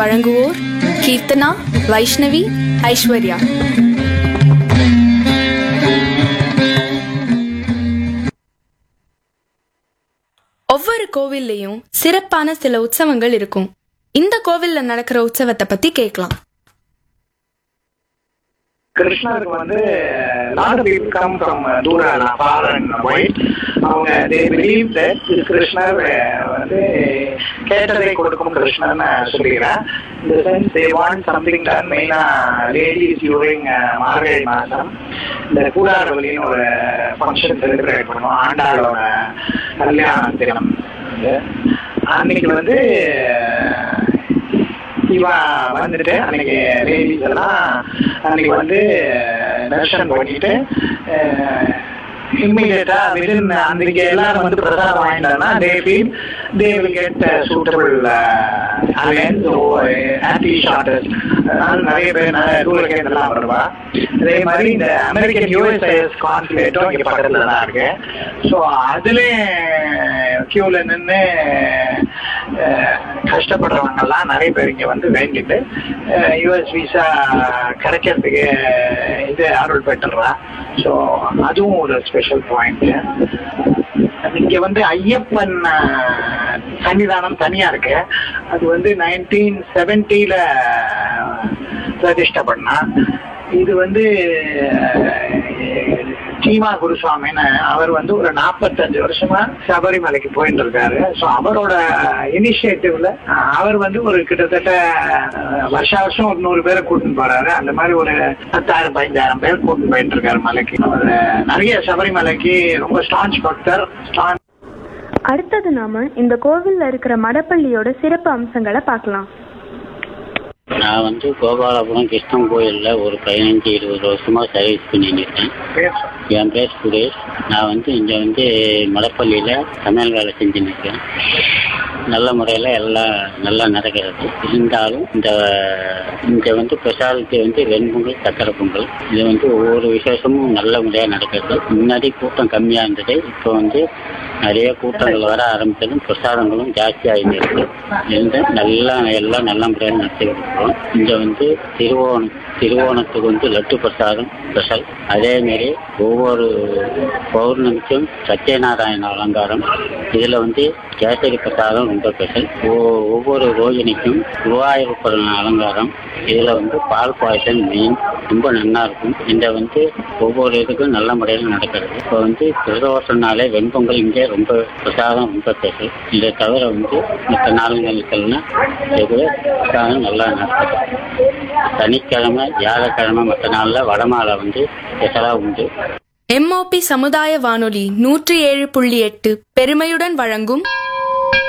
வழங்குவோர் கீர்த்தனா வைஷ்ணவி ஐஸ்வர்யா ஒவ்வொரு கோவில்லையும் சிறப்பான சில உற்சவங்கள் இருக்கும் இந்த கோவில்ல நடக்கிற உற்சவத்தை பத்தி கேட்கலாம் கிருஷ்ணருக்கு வந்து lot of people come from தூர ஃபார் அண்ட் ஒயிட் அவங்க தே பிலீவ் தட் கிருஷ்ணர் uh, வந்து கேட்டதை கொடுக்கும் கிருஷ்ணர்னு சொல்லிக்கிறேன் இந்த sense they want something done மெயினா லேடிஸ் யூரிங் மார்கழி மாதம் இந்த கூடார வழின்னு ஒரு ஃபங்க்ஷன் செலிப்ரேட் பண்ணுவோம் ஆண்டாளோட கல்யாண தினம் வந்து. அன்னைக்கு வந்து இவா வந்துட்டு அன்னைக்கு லேடிஸ் எல்லாம் அன்னைக்கு வந்து தர்ஷன் பண்ணிட்டு இம்மிடியட்டா விதின் அன்னைக்கு எல்லாரும் வந்து பிரசாதம் வாங்கிட்டாங்கன்னா they feel they will get suitable alliance ஆன்டி ஷார்டர்ஸ் அதனால நிறைய பேர் நிறைய டூரிஸ்ட் எல்லாம் வருவா அதே மாதிரி இந்த அமெரிக்கன் யூஎஸ்ஐஎஸ் கான்சுலேட்டும் இங்க பக்கத்துல தான் இருக்கு ஸோ அதுல கியூல நின்று கஷ்டப்படுறவங்க எல்லாம் நிறைய பேர் இங்க வந்து வேண்டிட்டு யூஎஸ் விசா கிடைக்கிறதுக்கு இது அருள் பெற்றுறா ஸோ அதுவும் ஒரு ஸ்பெஷல் பாயிண்ட் இங்க வந்து ஐயப்பன் அஹ், சன்னிதானம் தனியா இருக்கு அது வந்து நைன்டீன் செவன்டில பிரதிஷ்டை பண்ணா இது வந்து சீமா குருசுவாமின்னு அவர் வந்து ஒரு நாற்பத்தஞ்சு வருஷமா சபரிமலைக்கு போயிட்டு இருக்காரு ஸோ அவரோட இனிஷியேட்டிவ்ல அவர் வந்து ஒரு கிட்டத்தட்ட அஹ், வருஷா வருஷம் ஒரு நூறு பேரை கூட்டிட்டு போறாரு அந்த மாதிரி ஒரு பத்தாயிரம் பதினஞ்சாயிரம் பேர் கூட்டிட்டு போயிட்டு இருக்காரு மலைக்கு அவர் நிறைய சபரிமலைக்கு ரொம்ப ஸ்டான்ச் பக்தர் ஸ்டான்ச் அடுத்தது நாம இந்த கோவில்ல இருக்கிற மடப்பள்ளியோட சிறப்பு அம்சங்களை பார்க்கலாம் நான் வந்து கோபாலபுரம் கிருஷ்ணன் கோயிலில் ஒரு பதினஞ்சு இருபது வருஷமாக சர்வீஸ் பண்ணிட்டு இருக்கேன் என் பேர் சுரேஷ் நான் வந்து இங்கே வந்து மடப்பள்ளியில் சமையல் வேலை செஞ்சுன்னு இருக்கேன் நல்ல முறையில் எல்லாம் நல்லா நடக்கிறது இருந்தாலும் இந்த இங்கே வந்து ஸ்பெஷாலிட்டி வந்து வெண்பொங்கல் சக்கரை பொங்கல் இது வந்து ஒவ்வொரு விசேஷமும் நல்ல முறையாக நடக்கிறது முன்னாடி கூட்டம் கம்மியாக இருந்தது இப்போ வந்து நிறைய கூட்டங்கள் வர ஆரம்பித்ததும் பிரசாதங்களும் ஜாஸ்தியாகிட்டு இருக்கு இருந்து நல்லா எல்லாம் நல்ல முறையாக நடத்தி கொடுக்குறோம் இங்கே வந்து திருவோணம் திருவோணத்துக்கு வந்து லட்டு பிரசாதம் ஸ்பெஷல் அதேமாரி ஒவ்வொரு பௌர்ணமிக்கும் சத்யநாராயண அலங்காரம் இதில் வந்து கேசரி பிரசாதம் ரொம்ப ஸ்பெஷல் ஒ- ஒவ்வொரு ரோகிணிக்கும் குருவாயூரப்பன் அலங்காரம் இதில் வந்து பால் பாயசம் மீன் ரொம்ப நல்லா இருக்கும் இந்த வந்து ஒவ்வொரு இதுக்கும் நல்ல முறையில் நடக்கிறது இப்போ வந்து பிரதோஷம்னாலே வெண்பொங்கல் இங்கே ரொம்ப பிரசாதம் ரொம்ப ஸ்பெஷல் இதை தவிர வந்து மற்ற நாளுங்களுக்கெல்லாம் இது பிரசாதம் நல்லா நடக்குது சனிக்கிழமை வியாழக்கிழமை மற்ற நாளில் வடமாலை வந்து ஸ்பெஷலாக உண்டு எம்ஓபி சமுதாய வானொலி நூற்றி ஏழு புள்ளி எட்டு பெருமையுடன் வழங்கும்